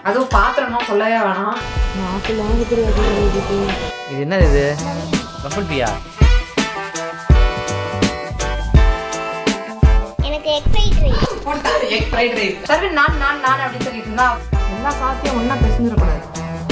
அதுவும் பாத்திரம்னா சொல்லவே வேணாம் நாக்கெல்லாம் இருக்கிறது இதுக்கு இது என்னது இது ரஃபல் பியா எனக்கு எக்ஸைட் ரைஸ் போட்டாரு எக் ஃப்ரைட் ரைஸ் சரி நான் நான் நான் அப்படின்னு சொல்லிட்டு இருந்தா எல்லா சாத்தியம் ஒன்றா பிசைஞ்சிடக்கூடாது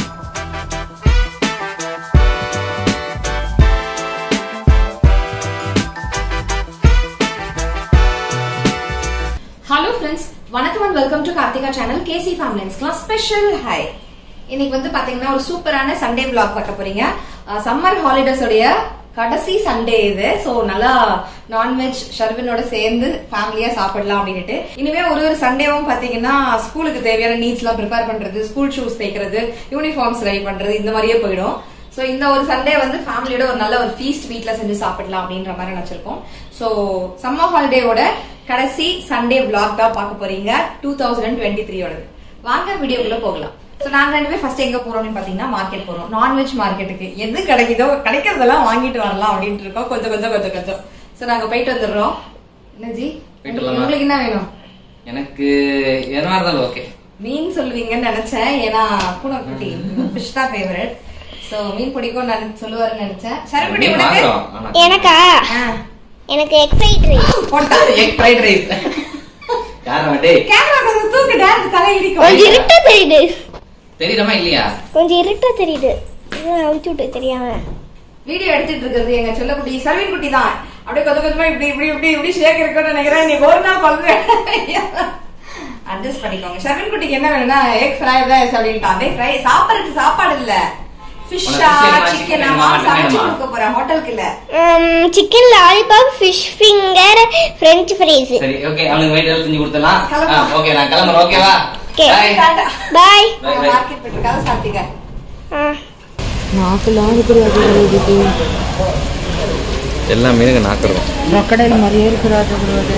ஹலோ ஃப்ரெண்ட்ஸ் வணக்கம் and welcome to Karthika channel K ஃபேமிலிஸ்க்குலாம் ஸ்பெஷல் ஹாய் இன்னைக்கு வந்து பாத்தீங்கன்னா ஒரு சூப்பரான சண்டே vlog பார்க்க போறீங்க சம்மர் ஹாலிடேஸ் உடைய கடைசி சண்டே இது சோ நல்லா நான்வெஜ் ஷர்வினோட சேர்ந்து ஃபேமிலியா சாப்பிடலாம் அப்படின்ட்டு இனிமே ஒரு ஒரு சண்டேவும் பாத்தீங்கன்னா ஸ்கூலுக்கு தேவையான நீட்ஸ் எல்லாம் ப்ரிப்பேர் பண்றது ஸ்கூல் ஷூஸ் தைக்கிறது யூனிஃபார்ம்ஸ் ரெடி பண்றது இந்த மாதிரியே போயிடும் சோ இந்த ஒரு சண்டே வந்து ஃபேமிலியோட ஒரு நல்ல ஒரு ஃபீஸ்ட் வீட்ல செஞ்சு சாப்பிடலாம் அப்படின்ற மாதிரி நினைச்சிருக்கோம் சோ சம்மர் ஹாலிடேவோட கடைசி சண்டே vlog தான் பார்க்க போறீங்க டூ தௌசண்ட் டுவெண்ட்டி த்ரீயோடது வாங்க வீடியோக்குள்ள போகலாம் சோ நாங்க ரெண்டு பேரும் ஃபர்ஸ்ட் எங்க போறோம் அப்படின்னு பாத்தீங்கன்னா மார்க்கெட் போறோம் நான்வெஜ் மார்க்கெட்டுக்கு எது கிடைக்குதோ கிடைக்கிறதெல்லாம் வாங்கிட்டு வரலாம் அப்படின்ட்டு இருக்கோம் கொஞ்சம் கொஞ்சம் கொஞ்சம் கொஞ்சம் சோ நாங்க போயிட்டு வந்துடுறோம் என்ன ஜி போயிட்டு வரலாமா? உங்களுக்கு என்ன வேணும் எனக்கு எதனா இருந்தாலும் ஓகே மீன் சொல்லுவீங்கன்னு நினைச்சேன் ஏன்னா பூனைக்குட்டி ஃபிஷ் தான் ஃபேவரட் சோ மீன் பிடிக்கும் நான் சொல்லுவாருன்னு நினைச்சேன் சரக்குட்டி மீன் உனக்கு வாங்குறோம் ஆனா எனக்கா ஆ, எனக்கு எக்ஸைட் ரைஸ் போட்டாரு எக் ஃப்ரைட் ரைஸ் யாரும் டேய் கேமரா கொஞ்சம் தூக்கு டான்ஸ் தலை கொஞ்சம் இடிக்கும் இருட்டா தெரியுது தெரியுதமா இல்லையா கொஞ்சம் இருட்டா தெரியுது இது அவிச்சு விட்டு தெரியாம வீடியோ எடுத்துட்டு இருக்கிறது எங்க செல்லக்குட்டி சர்வீன் குட்டி தான் அப்படியே கொஞ்சம் கொஞ்சமா இப்படி இப்படி இப்படி இப்படி ஷேக் இருக்குன்னு நினைக்கிறேன் நீ ஒரு நாள் குழந்தை அட்ஜஸ்ட் பண்ணிக்கோங்க ஷர்வின் குட்டிக்கு என்ன வேணும்னா எக் ஃப்ரைட் ரைஸ் அப்படின்ட்டு அதே ஃப்ரை சாப்பிடறதுக்கு சாப்பாடு இல்ல ஃபிஷ்ஷா உனக்கு chicken சிக்கனா வேணுமா, mutton சமைச்சு வேணுமா? கொடுக்க போறேன் ஹோட்டலுக்கு இல்ல chicken lollipop fish finger French fries சரி ஓகே அவனுக்கு வெயிட் செஞ்சு கொடுத்துடலாம் கிளம்புமா. ஓகே நான் கிளம்புறேன் ஓகேவா Okay. Bye. Bye Bye, bye. Market போயிட்டு சாப்பிட்டுக்க நாக்கெல்லாம் இருக்கிறது இதுக்கு எல்லா மீனுக்கு நாக்கிறோம் ரொக்கடையில் மாதிரியே இருக்கிறாது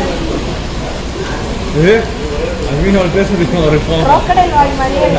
Eh? Almeno al peso di un riforma.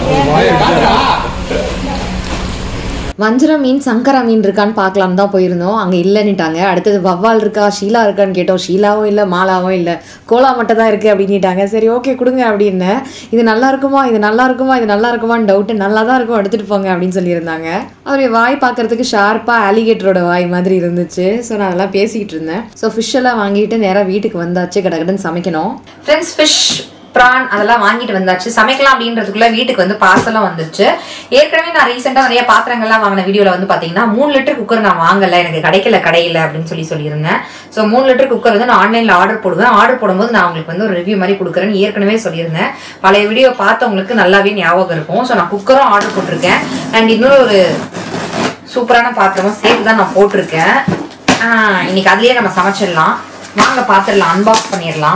வஞ்சரம் மீன் சங்கரா மீன் இருக்கான்னு பார்க்கலான்னு தான் போயிருந்தோம் அங்கே இல்லைன்னுட்டாங்க அடுத்தது வவ்வால் இருக்கா ஷீலா இருக்கான்னு கேட்டோம் ஷீலாவும் இல்லை மாலாவும் இல்லை கோலா மட்டும் தான் இருக்குது அப்படின்னுட்டாங்க சரி ஓகே கொடுங்க அப்படின்னேன் இது நல்லா இருக்குமா இது நல்லா இருக்குமா இது நல்லா இருக்குமான்னு டவுட்டு நல்லா தான் இருக்கும் எடுத்துகிட்டு போங்க அப்படின்னு சொல்லியிருந்தாங்க அவருடைய வாய் பார்க்கறதுக்கு ஷார்ப்பாக அலிகேட்டரோட வாய் மாதிரி இருந்துச்சு ஸோ நான் அதெல்லாம் பேசிக்கிட்டு இருந்தேன் ஸோ ஃபிஷ் எல்லாம் வாங்கிட்டு நேராக வீட்டுக்கு வந்தாச்சு கடகடன்னு சமைக்கணும் ஃப்ரெண்ட்ஸ் ஃபிஷ் ப்ரான் அதெல்லாம் வாங்கிட்டு வந்தாச்சு சமைக்கலாம் அப்படின்றதுக்குள்ள வீட்டுக்கு வந்து பார்சலும் வந்துச்சு ஏற்கனவே நான் ரீசெண்டாக நிறைய பாத்திரங்கள்லாம் வாங்கின வீடியோவில் வந்து பார்த்தீங்கன்னா மூணு லிட்டர் குக்கர் நான் வாங்கல எனக்கு கிடைக்கல கடையில் அப்படின்னு சொல்லி சொல்லியிருந்தேன் ஸோ மூணு லிட்டர் குக்கர் வந்து நான் ஆன்லைனில் ஆர்டர் போடுவேன் ஆர்டர் போடும்போது நான் உங்களுக்கு வந்து ஒரு ரிவ்யூ மாதிரி கொடுக்குறேன்னு ஏற்கனவே சொல்லியிருந்தேன் பழைய வீடியோ பார்த்தவங்களுக்கு நல்லாவே ஞாபகம் இருக்கும் ஸோ நான் குக்கரும் ஆர்டர் போட்டிருக்கேன் அண்ட் இன்னொரு ஒரு சூப்பரான பாத்திரமும் சேர்த்து தான் நான் போட்டிருக்கேன் ஆஹ் இன்னைக்கு அதுலயே நம்ம சமைச்சிடலாம் வாங்க பாத்திரலாம் அன்பாக்ஸ் பண்ணிடலாம்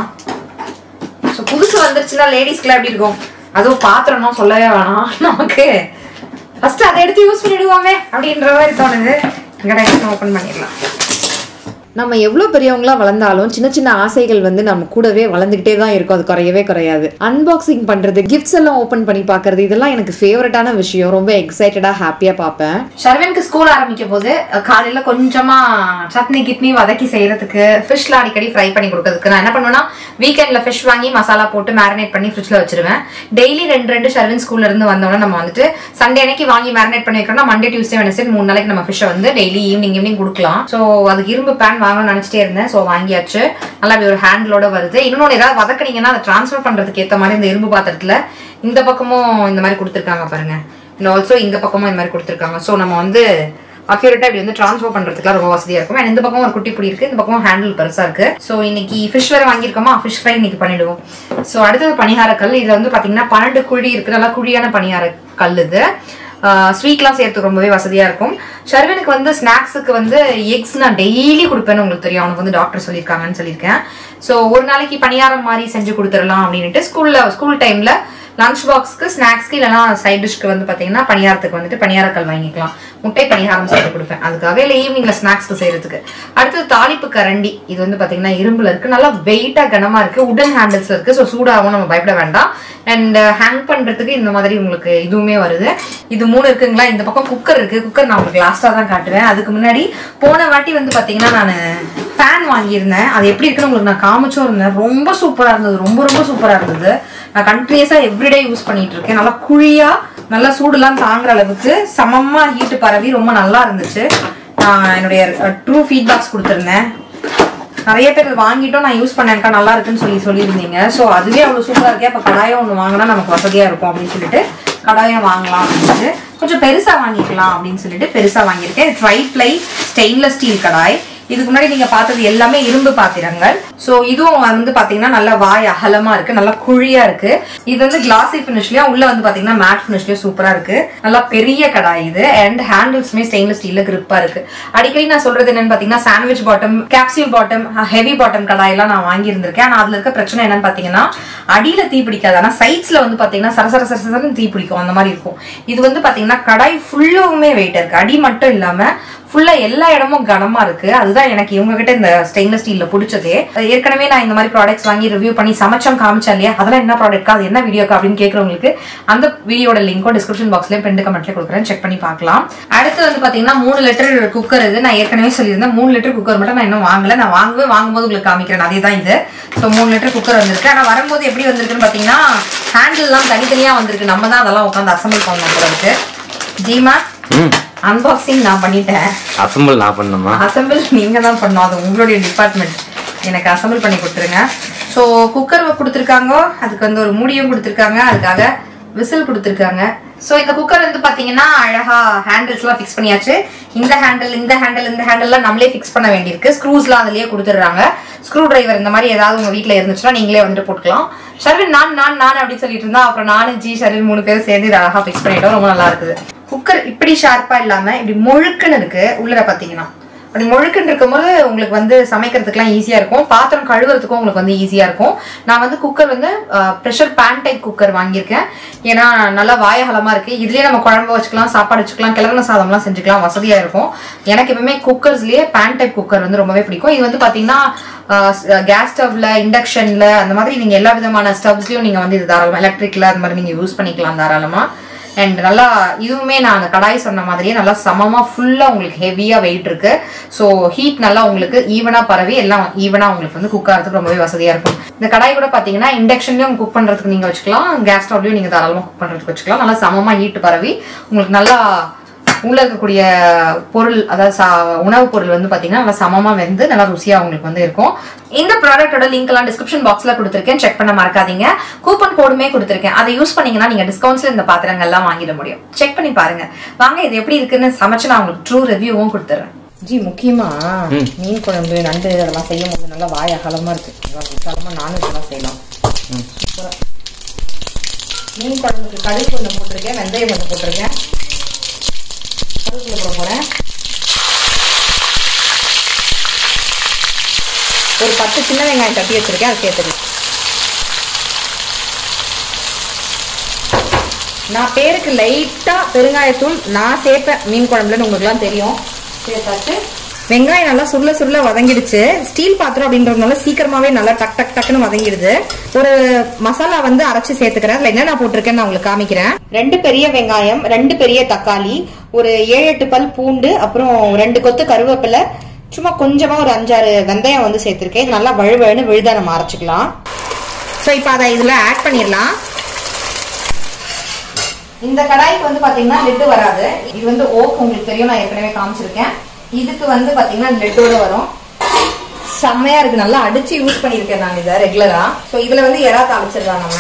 ஸோ புதுசு வந்துருச்சுன்னா லேடிஸ்க்குலாம் எப்படி இருக்கும் அதுவும் பாத்திரம்னா சொல்லவே வேணாம் நமக்கு ஃபர்ஸ்ட் அதை எடுத்து யூஸ் பண்ணிடுவோமே அப்படின்ற மாதிரி தோணுது கடை ஓப்பன் பண்ணிடலாம் நம்ம எவ்வளோ பெரியவங்களா வளர்ந்தாலும் சின்ன சின்ன ஆசைகள் வந்து நம்ம கூடவே வளர்ந்துக்கிட்டே தான் இருக்கும் அது குறையவே குறையாது அன்பாக்சிங் பண்ணுறது கிஃப்ட்ஸ் எல்லாம் ஓப்பன் பண்ணி பார்க்கறது இதெல்லாம் எனக்கு ஃபேவரட்டான விஷயம் ரொம்ப எக்ஸைட்டடாக ஹாப்பியாக பார்ப்பேன் ஷர்வனுக்கு ஸ்கூல் ஆரம்பிக்கும் போது அஹ், காலையில கொஞ்சமா சட்னி கிட்னி வதக்கி செய்யறதுக்கு ஃபிஷ்ல அடிக்கடி ஃப்ரை பண்ணி கொடுக்கறதுக்கு நான் என்ன பண்ணுவேன்னா வீக்கெண்ட்ல ஃபிஷ் வாங்கி மசாலா போட்டு மேரினேட் பண்ணி ஃப்ரிட்ஜ்ல வச்சிருவேன் டெய்லி ரெண்டு ரெண்டு ஷர்வன் ஸ்கூல்ல இருந்து வந்தோம்னா நம்ம வந்துட்டு சண்டே அன்னைக்கு வாங்கி மேரினேட் பண்ணி வைக்கிறோம்னா மண்டே டியூஸ்டே வெனஸ்டே மூணு நாளைக்கு நம்ம ஃபிஷ்ஷை வந்து டெய்லி ஈவினிங் ஈவினிங் கொடுக்கலாம் ஸோ அதுக்கு இரும்பு பேன் வாங்கணும்னு நினைச்சிட்டே இருந்தேன் ஸோ வாங்கியாச்சு நல்லா அப்படி ஒரு ஹேண்டிலோட வருது இன்னொன்று ஏதாவது வதக்குனீங்கன்னா அதை ட்ரான்ஸ்ஃபர் பண்றதுக்கு ஏற்ற மாதிரி இந்த இரும்பு பாத்திரத்துல இந்த பக்கமும் இந்த மாதிரி கொடுத்துருக்காங்க பாருங்க அண்ட் ஆல்சோ இந்த பக்கமும் இந்த மாதிரி கொடுத்துருக்காங்க ஸோ நம்ம வந்து அக்யூரேட்டா இப்படி வந்து ட்ரான்ஸ்ஃபர் பண்றதுக்குலாம் ரொம்ப வசதியா இருக்கும் அண்ட் இந்த பக்கம் ஒரு குட்டி புடி இருக்கு இந்த பக்கம் ஹேண்டில் பெருசா இருக்கு ஸோ இன்னைக்கு ஃபிஷ் வேற வாங்கியிருக்கோமா ஃபிஷ் ஃப்ரை இன்னைக்கு பண்ணிடுவோம் ஸோ அடுத்தது பணியார கல் இதுல வந்து பாத்தீங்கன்னா பன்னெண்டு குழி இருக்கு நல்லா குழியான பணியார கல் இது ஸ்வீட்லாம் சேர்த்துக்கு ரொம்பவே வசதியா இருக்கும் ஷர்வனுக்கு வந்து ஸ்நாக்ஸுக்கு வந்து எக்ஸ் நான் டெய்லி கொடுப்பேன்னு உங்களுக்கு தெரியும் அவனுக்கு வந்து டாக்டர் சொல்லியிருக்காங்கன்னு சொல்லியிருக்கேன் ஸோ ஒரு நாளைக்கு பணியாரம் மாதிரி செஞ்சு கொடுத்துடலாம் அப்படின்ட்டு ஸ்கூல்ல ஸ்கூல் டைம்ல லஞ்ச் பாக்ஸ்க்கு ஸ்நாக்ஸ்க்கு இல்லைனா சைட் டிஷ்க்கு வந்து பார்த்தீங்கன்னா பணியாரத்துக்கு வந்துட்டு பணியாரக்கல் வாங்கிக்கலாம் முட்டை பணியாரம் செஞ்சு கொடுப்பேன் அதுக்காக இல்லை ஈவினிங்ல ஸ்நாக்ஸ்க்கு செய்யறதுக்கு அடுத்தது தாளிப்பு கரண்டி இது வந்து பார்த்தீங்கன்னா இரும்புல இருக்கு நல்லா வெயிட்டா கனமா இருக்கு உடன் ஹேண்டில்ஸ் இருக்கு ஸோ சூடாகவும் நம்ம பயப்பட வேண்டாம் அண்ட் ஹேங் பண்றதுக்கு இந்த மாதிரி உங்களுக்கு இதுவுமே வருது இது மூணு இருக்குங்களா இந்த பக்கம் குக்கர் இருக்கு குக்கர் நான் உங்களுக்கு லாஸ்டா தான் காட்டுவேன் அதுக்கு முன்னாடி போன வாட்டி வந்து பாத்தீங்கன்னா நான் பேன் வாங்கியிருந்தேன் அது எப்படி இருக்குன்னு உங்களுக்கு நான் காமிச்சும் இருந்தேன் ரொம்ப சூப்பரா இருந்தது ரொம்ப ரொம்ப சூப்பரா இருந்தது நான் கண்டினியூஸா எவ்ரிடே யூஸ் பண்ணிட்டு இருக்கேன் நல்லா குழியா நல்லா சூடுலாம் தாங்குற அளவுக்கு சமமா ஹீட்டு பரவி ரொம்ப நல்லா இருந்துச்சு நான் என்னுடைய ட்ரூ ஃபீட்பேக்ஸ் கொடுத்துருந்தேன் நிறைய பேர் இது வாங்கிட்டோம் நான் யூஸ் பண்ணேன்க்கா நல்லா இருக்குன்னு சொல்லி சொல்லியிருந்தீங்க ஸோ அதுவே அவ்வளோ சூப்பராக இருக்கே அப்போ கடாயம் ஒன்று வாங்கினா நமக்கு வசதியாக இருக்கும் அப்படின்னு சொல்லிட்டு கடாயம் வாங்கலாம் அப்படின்னு கொஞ்சம் பெருசாக வாங்கிக்கலாம் அப்படின்னு சொல்லிட்டு பெருசாக வாங்கியிருக்கேன் try ply stainless steel kadai இதுக்கு முன்னாடி நீங்க பார்த்தது எல்லாமே இரும்பு பாத்திரங்கள் சோ இதுவும் வந்து பாத்தீங்கன்னா நல்லா வாய் அகலமா இருக்கு நல்லா குழியா இருக்கு இது வந்து கிளாசி பினிஷ்லயும் உள்ள வந்து பாத்தீங்கன்னா மேட் பினிஷ்லயும் சூப்பரா இருக்கு நல்லா பெரிய கடாய் இது அண்ட் ஹேண்டில்ஸ்மே ஸ்டெயின்லெஸ் ஸ்டீல்ல கிரிப்பா இருக்கு அடிக்கடி நான் சொல்றது என்னன்னு பாத்தீங்கன்னா sandwich bottom capsule bottom heavy bottom kadai எல்லாம் நான் வாங்கி இருந்திருக்கேன் ஆனா அதுல இருக்க பிரச்சனை என்னன்னு பாத்தீங்கன்னா அடியில தீ பிடிக்காது ஆனா சைட்ஸ்ல வந்து பாத்தீங்கன்னா சரசர சரசரன்னு தீ பிடிக்கும் அந்த மாதிரி இருக்கும் இது வந்து பாத்தீங்கன்னா கடாய் ஃபுல்லுமே வெயிட் இருக்கு அடி மட்டும் இல்லாம ஃபுல்லா எல்லா இடமும் கனமா இருக்கு அதுதான் எனக்கு இவங்க கிட்ட இந்த ஸ்டெயின்லெஸ் ஸ்டீல்ல பிடிச்சதே ஏற்கனவே நான் இந்த மாதிரி ப்ராடக்ட்ஸ் வாங்கி ரிவ்யூ பண்ணி சமைச்சோம் காமிச்சேன் இல்லையா அதெல்லாம் என்ன ப்ராடக்ட் அது என்ன வீடியோக்கா அப்படின்னு கேட்கறவங்களுக்கு அந்த வீடியோட லிங்க்கும் டிஸ்கிரிப்ஷன் பாக்ஸ்லயும் பெண்டு கமெண்ட்ல கொடுக்குறேன் செக் பண்ணி பார்க்கலாம் அடுத்து வந்து பாத்தீங்கன்னா மூணு லிட்டர் குக்கர் இது நான் ஏற்கனவே சொல்லியிருந்தேன் மூணு லிட்டர் குக்கர் மட்டும் நான் இன்னும் வாங்கல நான் வாங்குவே வாங்கும்போது உங்களுக்கு காமிக்கிறேன் அதே தான் இது ஸோ மூணு லிட்டர் குக்கர் வந்திருக்கு ஆனா வரும்போது எப்படி வந்திருக்குன்னு பாத்தீங்கன்னா ஹேண்டில்லாம் தனித்தனியா வந்திருக்கு நம்ம தான் அதெல்லாம் உட்காந்து அசம்பிள் பண்ணணும் போல இருக்கு ஜீமா ம் அன்பாக்சிங் நான் பண்ணிட்டேன் அசம்பிள் நான் பண்ணணுமா அசம்பிள் நீங்க தான் பண்ணணும் அது உங்களுடைய டிபார்ட்மெண்ட் எனக்கு அசம்பிள் பண்ணி கொடுத்துருங்க ஸோ குக்கர் கொடுத்துருக்காங்க அதுக்கு வந்து ஒரு மூடியும் கொடுத்துருக்காங்க அதுக்காக விசில் கொடுத்துருக்காங்க ஸோ இந்த குக்கர் வந்து பாத்தீங்கன்னா அழகா ஹேண்டில்ஸ்லாம் ஃபிக்ஸ் பண்ணியாச்சு இந்த ஹேண்டில் இந்த ஹேண்டில் இந்த ஹேண்டில்லாம் நம்மளே ஃபிக்ஸ் பண்ண வேண்டியிருக்கு ஸ்க்ரூஸ்லாம் அதுலயே கொடுத்துடுறாங்க ஸ்க்ரூ டிரைவர் இந்த மாதிரி ஏதாவது உங்க வீட்ல இருந்துச்சுன்னா நீங்களே வந்துட்டு போட்டுக்கலாம் ஷர்வின் நான் நான் நான் அப்படின்னு சொல்லிட்டு இருந்தா அப்புறம் நானும் ஜி ஷர்வின் மூணு பேரும் சேர்ந்து இதை அழகா ஃபிக்ஸ் பண்ணிட்டோம் ரொம்ப நல்லா இருக்குது குக்கர் இப்படி ஷார்ப்பா இல்லாம இப்படி முழுக்குன்னு இருக்கு உள்ளர பாத்தீங்கன்னா அப்படி முழுக்குன்னு இருக்கும்போது உங்களுக்கு வந்து சமைக்கிறதுக்குலாம் ஈஸியா இருக்கும் பாத்திரம் கழுவுறதுக்கும் உங்களுக்கு வந்து ஈஸியா இருக்கும் நான் வந்து குக்கர் வந்து ப்ரெஷர் பேன் டைப் குக்கர் வாங்கியிருக்கேன் ஏன்னா நல்லா வாயகலமா இருக்கு இதுலயே நம்ம குழம்பு வச்சுக்கலாம் சாப்பாடு வச்சுக்கலாம் கிளறின சாதம்லாம் செஞ்சுக்கலாம் வசதியா இருக்கும் எனக்கு எப்பவுமே குக்கர்ஸ்லயே பேன் டைப் குக்கர் வந்து ரொம்பவே பிடிக்கும் இது வந்து பாத்தீங்கன்னா கேஸ் ஸ்டவ்ல இண்டக்ஷன்ல அந்த மாதிரி நீங்க எல்லா விதமான ஸ்டவ்ஸ்லயும் நீங்க வந்து இது தாராளமா எலக்ட்ரிக்ல அந்த மாதிரி நீங்க யூஸ் பண்ணிக்கலாம் தாராளமா அண்ட் நல்லா இதுவுமே நான் அந்த கடாய் சொன்ன மாதிரியே நல்லா சமமா ஃபுல்லா உங்களுக்கு ஹெவியா வெயிட் இருக்கு ஸோ ஹீட் நல்லா உங்களுக்கு ஈவனா பரவி எல்லாம் ஈவனா உங்களுக்கு வந்து குக் ஆகிறதுக்கு ரொம்பவே வசதியா இருக்கும் இந்த கடாய் கூட பாத்தீங்கன்னா இண்டக்ஷன்லயும் குக் பண்றதுக்கு நீங்க வச்சுக்கலாம் கேஸ் ஸ்டவ்லயும் நீங்க தாராளமா குக் பண்றதுக்கு வச்சுக்கலாம் நல்லா சமமா ஹீட் பரவி உங்களுக்கு நல்லா உள்ள இருக்கக்கூடிய பொருள் அதாவது சா- உணவுப் பொருள் வந்து பாத்தீங்கன்னா நல்லா சமமா வெந்து நல்லா ருசியா உங்களுக்கு வந்து இருக்கும் இந்த ப்ராடக்ட்டோட லிங்க் எல்லாம் டிஸ்கிரிப்ஷன் பாக்ஸ்ல கொடுத்துருக்கேன் செக் பண்ண மறக்காதீங்க கூப்பன் கோடுமே கொடுத்துருக்கேன் அதை யூஸ் பண்ணீங்கன்னா நீங்க டிஸ்கவுண்ட்ஸ்ல இந்த பாத்திரங்கள் எல்லாம் வாங்கிட முடியும் செக் பண்ணி பாருங்க வாங்க இது எப்படி இருக்குன்னு சமைச்சு நான் உங்களுக்கு ட்ரூ ரிவ்யூவும் கொடுத்துறேன் ஜி முக்கியமா மீன் குழம்பு நண்டு அதெல்லாம் செய்யும் போது நல்லா வாய் அகலமா இருக்கு நல்லா விசாலமா நானும் இதெல்லாம் செய்யலாம் சூப்பரா. மீன் குழம்புக்கு கடுகு கொஞ்சம் போட்டிருக்கேன் வெந்தயம் கொஞ்சம் போட்டிருக்கேன் கருவேப்பிலை போட போறேன் ஒரு பத்து சின்ன வெங்காயம் தட்டி வச்சிருக்கேன் அதை சேர்த்துக்கலாம் நான் பேருக்கு லைட்டா பெருங்காயத்தூள் நான் சேர்ப்பேன் மீன் குழம்புலன்னு உங்களுக்குலாம் தெரியும் சேர்த்தாச்சு வெங்காயம் நல்லா சுருள சுருள வதங்கிடுச்சு ஸ்டீல் பாத்திரம் அப்படின்றதுனால சீக்கிரமாவே நல்லா டக் டக் டக்குன்னு வதங்கிடுது ஒரு மசாலா வந்து அரைச்சு சேர்த்துக்கிறேன் அதுல என்ன நான் போட்டிருக்கேன்னு நான் உங்களுக்கு காமிக்கிறேன் ரெண்டு பெரிய வெங்காயம் ரெண்டு பெரிய தக்காளி ஒரு ஏழு எட்டு பல் பூண்டு அப்புறம் ரெண்டு கொத்து கருவேப்பிலை சும்மா கொஞ்சமா ஒரு அஞ்சாறு வெந்தயம் வந்து சேர்த்திருக்கேன் இது நல்லா வழுவழுன்னு விழுதா நம்ம அரைச்சிக்கலாம் ஸோ இப்போ அதை இதுல ஆட் பண்ணிடலாம் இந்த கடாய்க்கு வந்து பாத்தீங்கன்னா லெட்டு வராது இது வந்து ஓக் உங்களுக்கு தெரியும் நான் ஏற்கனவே காமிச்சிருக்கேன் இதுக்கு வந்து பாத்தீங்கன்னா லெட்டோட வரும் செம்மையா இருக்கு நல்லா அடிச்சு யூஸ் பண்ணிருக்கேன் நான் இதை ரெகுலரா ஸோ இதுல வந்து எறா தாளிச்சிடலாம் நம்ம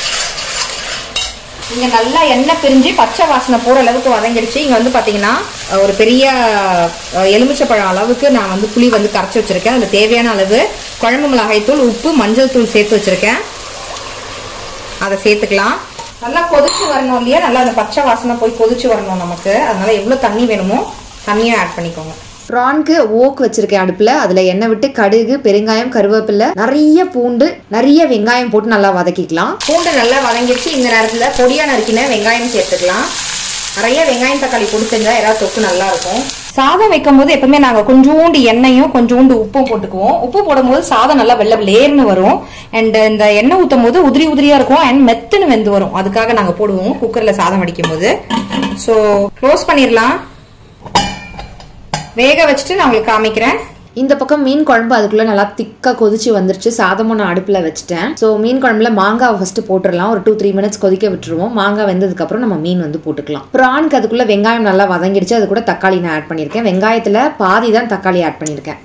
இங்க நல்லா எண்ணெய் பிரிஞ்சு பச்சை வாசனை போற அளவுக்கு வதங்கிடுச்சு இங்க வந்து பாத்தீங்கன்னா அஹ், ஒரு பெரிய அஹ், எலுமிச்சைப்பழம் அளவுக்கு நான் வந்து புளி வந்து கரைச்சி வச்சிருக்கேன் அதுல தேவையான அளவு குழம்பு மிளகாய் தூள் உப்பு மஞ்சள் தூள் சேர்த்து வச்சிருக்கேன் அதை சேர்த்துக்கலாம் நல்லா கொதிச்சு வரணும் இல்லையா நல்லா அந்த பச்சை வாசனை போய் கொதிச்சு வரணும் நமக்கு அதனால எவ்வளவு தண்ணி வேணுமோ தண்ணியும் ஆட் பண்ணிக்கோங்க ப்ரான்க்கு ஓக் வச்சிருக்கேன் அடுப்புல அதுல எண்ணெய் விட்டு கடுகு பெருங்காயம் கருவேப்பிலை நிறைய பூண்டு நிறைய வெங்காயம் போட்டு நல்லா வதக்கிக்கலாம் பூண்டு நல்லா வதங்கிடுச்சு இந்த நேரத்துல பொடியா நறுக்கின வெங்காயம் சேர்த்துக்கலாம் நிறைய வெங்காயம் தக்காளி போட்டு செஞ்சா ஏதாவது தொக்கு நல்லா இருக்கும் சாதம் வைக்கும்போது எப்பவுமே நாங்க கொஞ்சோண்டு எண்ணெயும் கொஞ்சோண்டு உப்பும் போட்டுக்குவோம் உப்பு போடும்போது சாதம் நல்லா வெள்ளை வெளேர்னு வரும் அண்ட் இந்த எண்ணெய் ஊத்தும் போது உதிரி உதிரியா இருக்கும் அண்ட் மெத்துன்னு வெந்து வரும் அதுக்காக நாங்க போடுவோம் குக்கர்ல சாதம் வடிக்கும் போது ஸோ க்ளோஸ் பண்ணிடலாம் வேக வச்சுட்டு நான் உங்களுக்கு காமிக்கிறேன் இந்த பக்கம் மீன் குழம்பு அதுக்குள்ளே நல்லா திக்காக கொதிச்சு வந்துருச்சு சாதமும் நான் அடுப்பில் வச்சுட்டேன் ஸோ மீன் குழம்புல மாங்காவை ஃபஸ்ட்டு போட்டுடலாம் ஒரு டூ த்ரீ மினிட்ஸ் கொதிக்க விட்டுருவோம் மாங்காய் வெந்ததுக்கப்புறம் நம்ம மீன் வந்து போட்டுக்கலாம் ப்ரானுக்கு அதுக்குள்ளே வெங்காயம் நல்லா வதங்கிடுச்சு அது கூட தக்காளி நான் ஆட் பண்ணியிருக்கேன் வெங்காயத்தில் பாதி தான் தக்காளி ஆட் பண்ணியிருக்கேன்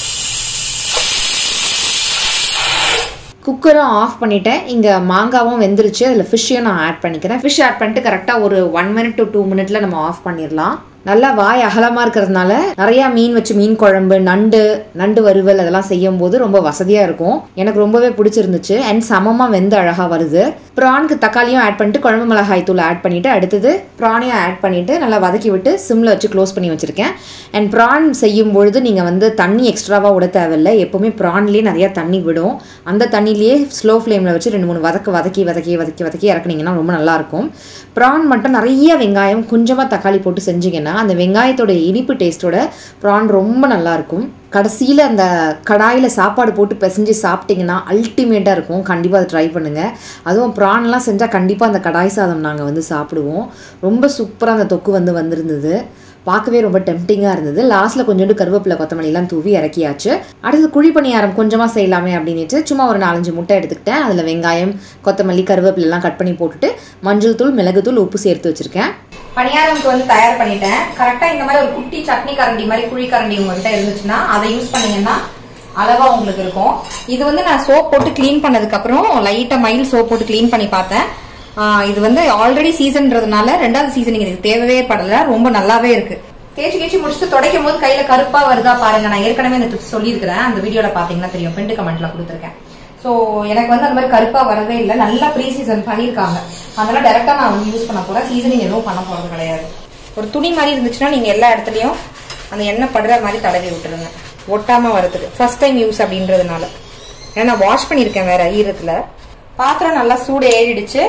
குக்கரும் ஆஃப் பண்ணிட்டேன் இங்கே மாங்காவும் வெந்துருச்சு அதில் ஃபிஷ்ஷையும் நான் ஆட் பண்ணிக்கிறேன் ஃபிஷ் ஆட் பண்ணிட்டு கரெக்டாக ஒரு ஒன் மினிட் டு டூ மினிட்ல நம்ம ஆஃப் பண்ணிடலாம் நல்லா வாய் அகலமாக இருக்கிறதுனால நிறையா மீன் வச்சு மீன் குழம்பு நண்டு நண்டு வறுவல் அதெல்லாம் செய்யும் போது ரொம்ப வசதியாக இருக்கும் எனக்கு ரொம்பவே பிடிச்சிருந்துச்சு அண்ட் சமமாக வெந்து அழகாக வருது ப்ரானுக்கு தக்காளியும் ஆட் பண்ணிட்டு குழம்பு மிளகாய் தூள் ஆட் பண்ணிவிட்டு அடுத்தது ப்ரானையும் ஆட் பண்ணிவிட்டு நல்லா வதக்கி விட்டு சிம்மில் வச்சு க்ளோஸ் பண்ணி வச்சுருக்கேன் அண்ட் ப்ரான் செய்யும் பொழுது நீங்கள் வந்து தண்ணி எக்ஸ்ட்ராவாக விட தேவையில்லை எப்போவுமே ப்ரான்லேயே நிறையா தண்ணி விடும் அந்த தண்ணியிலேயே ஸ்லோ ஃப்ளேமில் வச்சு ரெண்டு மூணு வதக்கு வதக்கி வதக்கி வதக்கி வதக்கி இறக்குனீங்கன்னா ரொம்ப நல்லாயிருக்கும் ப்ரான் மட்டும் நிறைய வெங்காயம் கொஞ்சமாக தக்காளி போட்டு செஞ்சீங்கன்னா அந்த வெங்காயத்தோட இனிப்பு டேஸ்ட்டோட ப்ரான் ரொம்ப நல்லாயிருக்கும் கடைசியில் அந்த கடாயில் சாப்பாடு போட்டு பிசைஞ்சு சாப்பிட்டிங்கன்னா அல்டிமேட்டாக இருக்கும் கண்டிப்பாக அதை ட்ரை பண்ணுங்கள் அதுவும் ப்ரான்லாம் செஞ்சால் கண்டிப்பாக அந்த கடாய் சாதம் நாங்கள் வந்து சாப்பிடுவோம் ரொம்ப சூப்பராக அந்த தொக்கு வந்து வந்திருந்தது பார்க்கவே ரொம்ப டெம்டிங்காக இருந்தது லாஸ்ட்டில் கொஞ்சோண்டு கருவேப்பிலை கொத்தமல்லிலாம் தூவி இறக்கியாச்சு அடுத்தது குழி பணியாரம் கொஞ்சமாக செய்யலாமே அப்படின்ட்டு சும்மா ஒரு நாலஞ்சு முட்டை எடுத்துக்கிட்டேன் அதில் வெங்காயம் கொத்தமல்லி கருவேப்பிலெல்லாம் கட் பண்ணி போட்டுட்டு மஞ்சள் தூள் மிளகுத்தூள் உப்பு சேர்த்து வச்சுருக்கேன் பணியாரம்க்கு வந்து தயார் பண்ணிட்டேன் கரெக்டா இந்த மாதிரி ஒரு குட்டி சட்னி கரண்டி மாதிரி குழி கரண்டி உங்ககிட்ட இருந்துச்சுன்னா அதை யூஸ் பண்ணீங்கன்னா அளவா உங்களுக்கு இருக்கும் இது வந்து நான் சோப் போட்டு க்ளீன் பண்ணதுக்கு அப்புறம் லைட்டா மைல் சோப் போட்டு க்ளீன் பண்ணி பார்த்தேன் ஆஹ் இது வந்து ஆல்ரெடி சீசன்றதுனால ரெண்டாவது சீசனிங் இதுக்கு தேவையே படல ரொம்ப நல்லாவே இருக்கு தேய்ச்சி கேச்சி முடிச்சுட்டு துடைக்கும் போது கையில கருப்பா வருதா பாருங்க நான் ஏற்கனவே இந்த டிப்ஸ் சொல்லியிருக்கிறேன் அந்த வீடியோல பாத்தீங்கன்னா தெரியும் பெண்டு கமெண்ட்ல கொடுத்துருக்கேன் ஸோ எனக்கு வந்து அந்த மாதிரி கருப்பா வரவே இல்லை நல்லா ப்ரீ சீசன் பண்ணியிருக்காங்க அதனால டேரக்டா நான் வந்து யூஸ் பண்ண போறேன் சீசனிங் எதுவும் பண்ண போறது கிடையாது ஒரு துணி மாதிரி இருந்துச்சுன்னா நீங்க எல்லா இடத்துலயும் அந்த எண்ணெய் படுற மாதிரி தடவி விட்டுருங்க ஒட்டாம வரதுக்கு ஃபர்ஸ்ட் டைம் யூஸ் அப்படின்றதுனால ஏன்னா நான் வாஷ் பண்ணியிருக்கேன் வேற ஈரத்துல பாத்திரம் நல்லா சூடு ஏறிடுச்சு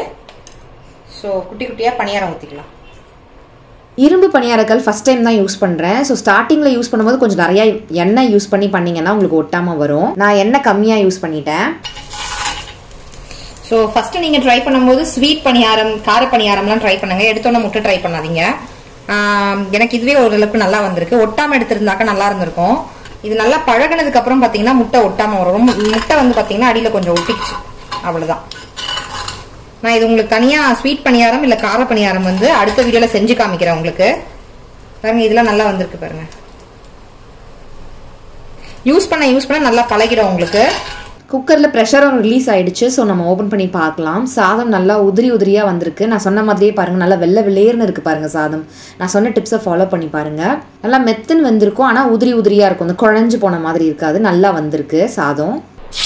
ஸோ குட்டி குட்டியா பணியாரம் ஊற்றிக்கலாம் இரும்பு பணியாரக்கல் ஃபஸ்ட் டைம் தான் யூஸ் பண்ணுறேன் ஸோ ஸ்டார்டிங்கில் யூஸ் பண்ணும்போது கொஞ்சம் நிறையா எண்ணெய் யூஸ் பண்ணி பண்ணீங்கன்னா உங்களுக்கு ஒட்டாமல் வரும் நான் எண்ணெய் கம்மியாக யூஸ் பண்ணிட்டேன் ஸோ ஃபர்ஸ்ட் நீங்க ட்ரை பண்ணும்போது ஸ்வீட் பணியாரம் கார பணியாரம்லாம் ட்ரை பண்ணுங்க எடுத்தோன்னே முட்டை ட்ரை பண்ணாதீங்க ஆம், எனக்கு இதுவே ஓரளவுக்கு நல்லா வந்திருக்கு ஒட்டாம எடுத்திருந்தாக்க நல்லா இருந்திருக்கும் இது நல்லா பழகுனதுக்கு அப்புறம் பாத்தீங்கன்னா முட்டை ஒட்டாம வரும் ரொம்ப முட்டை வந்து பாத்தீங்கன்னா அடியில கொஞ்சம் ஒட்டிச்சு அவ்வளவுதான் நான் இது உங்களுக்கு தனியா ஸ்வீட் பணியாரம் இல்ல கார பணியாரம் வந்து அடுத்த வீடியோல செஞ்சு காமிக்கிறேன் உங்களுக்கு பாருங்க இதெல்லாம் நல்லா வந்திருக்கு பாருங்க யூஸ் பண்ண யூஸ் பண்ண நல்லா பழகிடும் உங்களுக்கு குக்கரில் ப்ரெஷரும் ரிலீஸ் ஆயிடுச்சு ஸோ நம்ம ஓப்பன் பண்ணி பார்க்கலாம் சாதம் நல்லா உதிரி உதிரியாக வந்திருக்கு நான் சொன்ன மாதிரியே பாருங்கள் நல்லா வெள்ளை வெள்ளேர்னு இருக்குது பாருங்கள் சாதம் நான் சொன்ன டிப்ஸை ஃபாலோ பண்ணி பாருங்கள் நல்லா மெத்துன்னு வந்திருக்கும் ஆனால் உதிரி உதிரியாக இருக்கும் அந்த குழஞ்சு போன மாதிரி இருக்காது நல்லா வந்திருக்கு சாதம்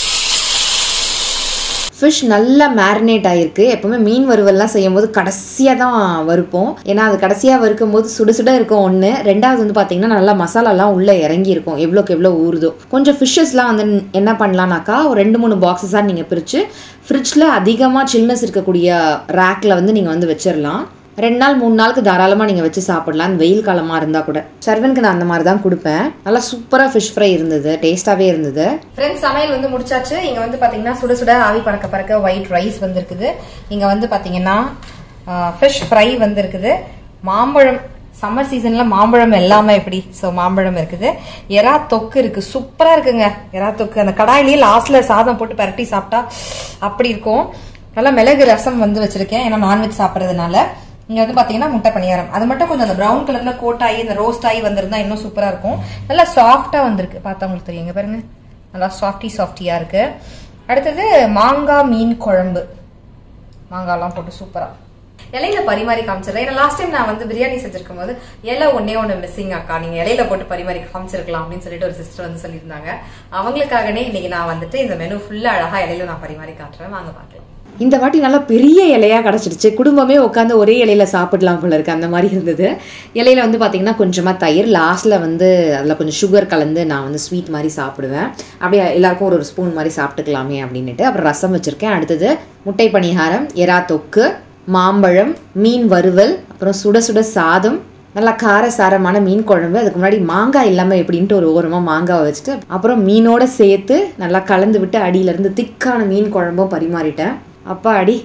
ஃபிஷ் நல்லா மேரினேட் ஆகிருக்கு எப்போவுமே மீன் வறுவல்லாம் செய்யும் போது கடைசியாக தான் வறுப்போம் ஏன்னா அது கடைசியாக வறுக்கும் போது சுட சுட இருக்கும் ஒன்று ரெண்டாவது வந்து பார்த்தீங்கன்னா நல்லா மசாலாலாம் உள்ளே இறங்கி இருக்கும் எவ்வளோக்கு எவ்வளோ ஊறுதோ கொஞ்சம் ஃபிஷ்ஷஸ்லாம் வந்து என்ன பண்ணலான்னாக்கா ஒரு ரெண்டு மூணு பாக்ஸஸாக நீங்கள் பிரித்து ஃப்ரிட்ஜில் அதிகமாக சில்னஸ் இருக்கக்கூடிய ரேக்கில் வந்து நீங்கள் வந்து வச்சிடலாம் ரெண்டு நாள் மூணு நாளுக்கு தாராளமாக நீங்கள் வச்சு சாப்பிடலாம் இந்த வெயில் காலமாக இருந்தால் கூட சர்வனுக்கு நான் அந்த மாதிரி தான் கொடுப்பேன் நல்லா சூப்பராக ஃபிஷ் ஃப்ரை இருந்தது டேஸ்ட்டாகவே இருந்தது ஃப்ரெண்ட்ஸ் சமையல் வந்து முடிச்சாச்சு இங்க வந்து பாத்தீங்கன்னா சுட சுட ஆவி பறக்க பறக்க ஒயிட் ரைஸ் வந்திருக்குது இங்க வந்து பாத்தீங்கன்னா ஃபிஷ் ஃப்ரை வந்திருக்குது மாம்பழம் சம்மர் சீசன்ல மாம்பழம் எல்லாமே எப்படி ஸோ மாம்பழம் இருக்குது எறா தொக்கு இருக்கு சூப்பரா இருக்குங்க எறா தொக்கு அந்த கடாயிலேயே லாஸ்ட்ல சாதம் போட்டு பரட்டி சாப்பிட்டா அப்படி இருக்கும் நல்லா மிளகு ரசம் வந்து வச்சிருக்கேன் ஏன்னா நான்வெஜ் சாப்பிட்றதுனால இங்க வந்து பாத்தீங்கன்னா முட்டை பணியாரம் அது மட்டும் கொஞ்சம் அந்த பிரவுன் கலர்ல கோட் ஆகி இந்த ரோஸ்ட் ஆகி வந்திருந்தா இன்னும் சூப்பரா இருக்கும் நல்லா சாஃப்டா வந்திருக்கு பார்த்தா உங்களுக்கு தெரியும் இங்க பாருங்க நல்லா சாஃப்டி சாஃப்டியா இருக்கு அடுத்தது மாங்காய் மீன் குழம்பு மாங்காய்லாம் போட்டு சூப்பரா இலையில பரிமாறி காமிச்சிடலாம் ஏன்னா லாஸ்ட் டைம் நான் வந்து பிரியாணி செஞ்சிருக்கும் போது இலை ஒன்னே ஒன்று மிஸ்ஸிங் அக்கா நீங்க இலையில போட்டு பரிமாறி காமிச்சிருக்கலாம் அப்படின்னு சொல்லிட்டு ஒரு சிஸ்டர் வந்து சொல்லியிருந்தாங்க அவங்களுக்காகனே இன்னைக்கு நான் வந்துட்டு இந்த மெனு ஃபுல்லா அழகா இலையில நான் பரிமாறி காட்டுறேன் வாங்க பார்க்கலாம் இந்த வாட்டி நல்லா பெரிய இலையாக கிடச்சிடுச்சு குடும்பமே உட்காந்து ஒரே இலையில சாப்பிடலாம் போல இருக்கு அந்த மாதிரி இருந்தது இலையில வந்து பார்த்தீங்கன்னா கொஞ்சமாக தயிர் லாஸ்ட்டில் வந்து அதில் கொஞ்சம் சுகர் கலந்து நான் வந்து ஸ்வீட் மாதிரி சாப்பிடுவேன் அப்படியே எல்லாருக்கும் ஒரு ஒரு ஸ்பூன் மாதிரி சாப்பிட்டுக்கலாமே அப்படின்னுட்டு அப்புறம் ரசம் வச்சுருக்கேன் அடுத்தது முட்டை பணியாரம் எறா தொக்கு மாம்பழம் மீன் வறுவல் அப்புறம் சுட சுட சாதம் நல்லா கார சாரமான மீன் குழம்பு அதுக்கு முன்னாடி மாங்காய் இல்லாமல் எப்படின்ட்டு ஒரு ஓரமாக மாங்காவை வச்சுட்டு அப்புறம் மீனோட சேர்த்து நல்லா கலந்து விட்டு அடியிலேருந்து திக்கான மீன் குழம்பும் பரிமாறிட்டேன் அப்பா அடி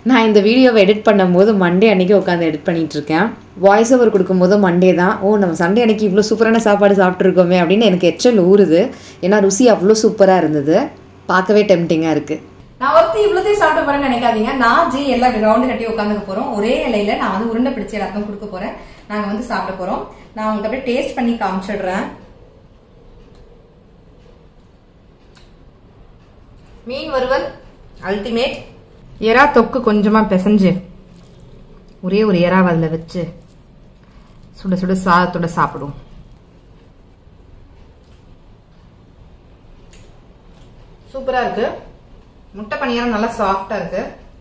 நான் இந்த வீடியோவை எடிட் பண்ணும்போது மண்டே அன்னைக்கு உட்காந்து எடிட் பண்ணிட்டு இருக்கேன் வாய்ஸ் ஓவர் கொடுக்கும்போது மண்டே தான் ஓ நம்ம சண்டே அன்னைக்கு இவ்வளோ சூப்பரான சாப்பாடு சாப்பிட்ருக்கோமே அப்படின்னு எனக்கு எச்சல் ஊறுது ஏன்னா ருசி அவ்வளோ சூப்பராக இருந்தது பார்க்கவே டெம்டிங்காக இருக்குது நான் ஒருத்தி இவ்வளோத்தையும் சாப்பிட போறேன்னு நினைக்காதீங்க நான் ஜி எல்லாம் ரவுண்டு கட்டி உட்காந்துக்க போறோம் ஒரே இலையில நான் வந்து உருண்டை பிடிச்சி எல்லாத்தையும் கொடுக்க போறேன் நாங்க வந்து சாப்பிட போறோம் நான் உங்களுக்கு அப்படியே டேஸ்ட் பண்ணி காமிச்சிடுறேன் மீன் வறுவல் அல்டிமேட் எறா தொக்கு கொஞ்சமா பிசைஞ்சு ஒரே ஒரு எறாவை அதில் வச்சு சுட சுட சாதத்தோட சாப்பிடுவோம் சூப்பரா இருக்கு முட்டை பணியாரம் நல்லா சாஃப்டா இருக்கு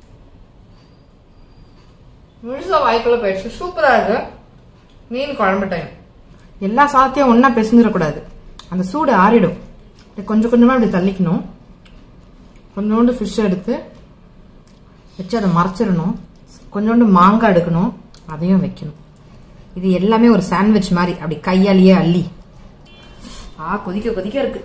முழுசா வாய்க்குள்ள போயிடுச்சு சூப்பரா இருக்கு மீன் குழம்பு டைம் எல்லா சாதத்தையும் ஒண்ணா பிசைஞ்சிடக்கூடாது அந்த சூடு ஆறிடும் இப்படி கொஞ்சம் கொஞ்சமா இப்படி தள்ளிக்கணும் கொஞ்சோண்டு ஃபிஷ் எடுத்து வச்சு அதை மறைச்சிடணும் கொஞ்சோண்டு மாங்காய் எடுக்கணும் அதையும் வைக்கணும் இது எல்லாமே ஒரு சாண்ட்விச் மாதிரி அப்படி கையாலேயே அள்ளி ஆ கொதிக்க கொதிக்க இருக்கு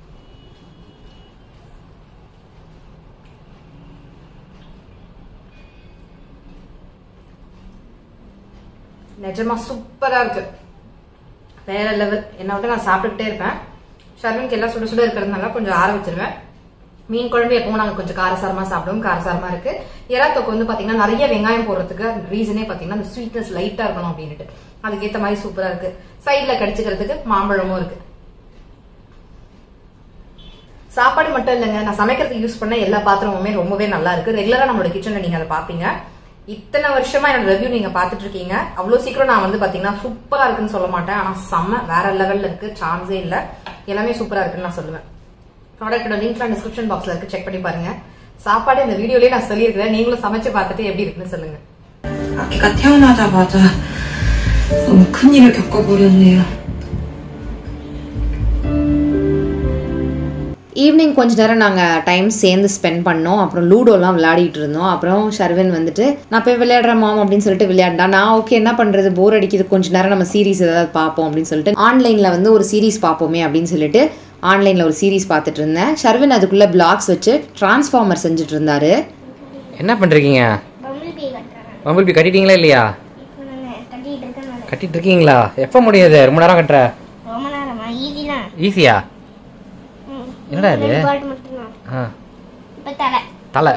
நிஜமா சூப்பரா இருக்கு வேற லெவல் என்ன விட்டு நான் சாப்பிட்டுக்கிட்டே இருப்பேன் ஷர்வின்க்கு எல்லாம் சுட சுட இருக்கிறதுனால கொஞ்சம் ஆற வச்சிருவேன் மீன் குழம்பு எப்பவும் நாங்க கொஞ்சம் காரசாரமா சாப்பிடுவோம் காரசாரமா இருக்கு எறா தொக்கு வந்து பாத்தீங்கன்னா நிறைய வெங்காயம் போடுறதுக்கு ரீசனே பாத்தீங்கன்னா அந்த ஸ்வீட்னஸ் லைட்டா இருக்கணும் அப்படின்ட்டு அதுக்கேத்த மாதிரி சூப்பரா இருக்கு சைட்ல கடிச்சுக்கிறதுக்கு மாம்பழமும் இருக்கு சாப்பாடு மட்டும் இல்லைங்க நான் சமைக்கிறதுக்கு யூஸ் பண்ண எல்லா பாத்திரமுமே ரொம்பவே நல்லா இருக்கு ரெகுலரா நம்மளோட கிச்சன்ல நீங்க அதை பாப்பீங்க இத்தனை வருஷமா என்னோட ரிவ்யூ நீங்க பாத்துட்டு இருக்கீங்க அவ்வளவு சீக்கிரம் நான் வந்து பாத்தீங்கன்னா சூப்பரா இருக்குன்னு சொல்ல மாட்டேன் ஆனா செம்ம வேற லெவல்ல இருக்கு சான்ஸே இல்ல எல்லாமே சூப்பரா இருக்குன்னு நான் சொல்லுவேன் ப்ராடக்டோட லிங்க் நான் டிஸ்கிரிப்ஷன் பாக்ஸ்ல இருக்கு செக் பண்ணி பாருங்க சாப்பாடு இந்த வீடியோலயே நான் சொல்லியிருக்கிறேன் நீங்களும் சமைச்சு பார்த்துட்டு எப்படி இருக்குன்னு சொல்லுங்க 아기가 태어나자마자 너무 큰일을 겪어버렸네요. ஈவினிங் கொஞ்ச நேரம் நாங்கள் டைம் சேர்ந்து ஸ்பெண்ட் பண்ணோம் அப்புறம் லூடோலாம் விளையாடிட்டு இருந்தோம் அப்புறம் ஷர்வின் வந்துட்டு நான் போய் விளையாடுறேன் மாம் அப்படின்னு சொல்லிட்டு விளையாண்டா நான் ஓகே என்ன பண்ணுறது போர் அடிக்குது கொஞ்ச நேரம் நம்ம சீரிஸ் ஏதாவது பார்ப்போம் அப்படின்னு சொல்லிட்டு ஆன்லைனில் வந்து ஒரு சீரிஸ் பார்ப்போமே அப்படின்னு சொல்லிட்டு ஆன்லைனில் ஒரு சீரிஸ் பார்த்துட்டு இருந்தேன் ஷர்வின் அதுக்குள்ளே பிளாக்ஸ் வச்சு டிரான்ஸ்ஃபார்மர் செஞ்சுட்டு இருந்தாரு என்ன பண்றீங்க பம்பிள் பீ கட்டுறாங்க பம்பிள் பி கட்டிட்டீங்களா இல்லையா இப்போ நான் கட்டிட்டு இருக்கேன் நான் கட்டிட்டு இருக்கீங்களா எப்போ முடியாது ரொம்ப நேரம் கட்டுற ரொம்ப நேரமா ஈஸி தான் ஈஸியா என்னடா இது? பாட்டு மட்டும்தான் ஆ இப்போ தலை தலை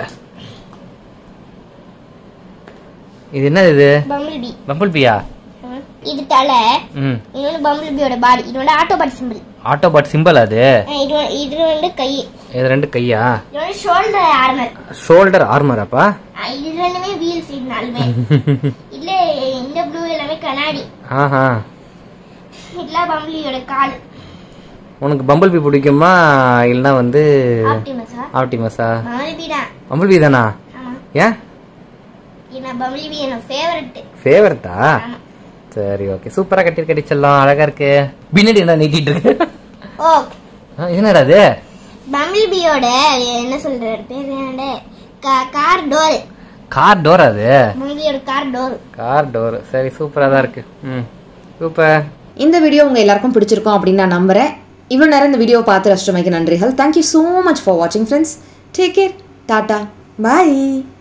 இது என்னது இது பம்பிள் பீ பம்பிள் பியா இது தலை ம் இன்னொன்று பம்பிள் பியோட பாடி இது வந்து auto pot simple auto pot simple அது இது வந்து- இது வந்து கை இது ரெண்டு கையா இது வந்து ஷோல்டர் ஆர்மர் ஷோல்டர் ஆர்மராப்பா இது ரெண்டுமே வீல்ஸ் இது நாலுமே இல்ல இந்த ப்ளூ எல்லாமே கண்ணாடி ஆஹா இதெல்லாம் பம்பிளியோட கால் உனக்கு பம்பிள் பி பிடிக்குமா இல்லைன்னா வந்து ஆப்டிமஸா ஆப்டிமஸா பம்பிள் பீ தான் பம்பிள் பி தானா ஆமா ஏன் இது நான் பம்பிள் பீ என்னோட ஃபேவரட் ஃபேவரட்டா ஆமா சரி ஓகே சூப்பரா கட்டி கட்டிச்செல்லாம் அழகா இருக்கு பின்னாடி என்ன நீட்டிட்டு இருக்கு ஓ ஆ, இது என்னடா அது பம்பிள் பீயோட என்ன சொல்ற பேர் என்னோட கார் டோர் கார் டோர் அது பம்பிள் பீயோட கார் டோர் கார் டோர் சரி சூப்பரா தான் இருக்கு ம் சூப்பர் இந்த வீடியோ உங்கள் எல்லாருக்கும் பிடிச்சிருக்கும் அப்படின்னு நான் நம்புறேன் இவ்வளோ நேரம் இந்த வீடியோ பார்த்து ரஷ்டமைக்கு நன்றிகள் தேங்க்யூ ஸோ மச் ஃபார் வாட்சிங் ஃப்ரெண்ட்ஸ் டேக் கேர் டாட்டா பாய்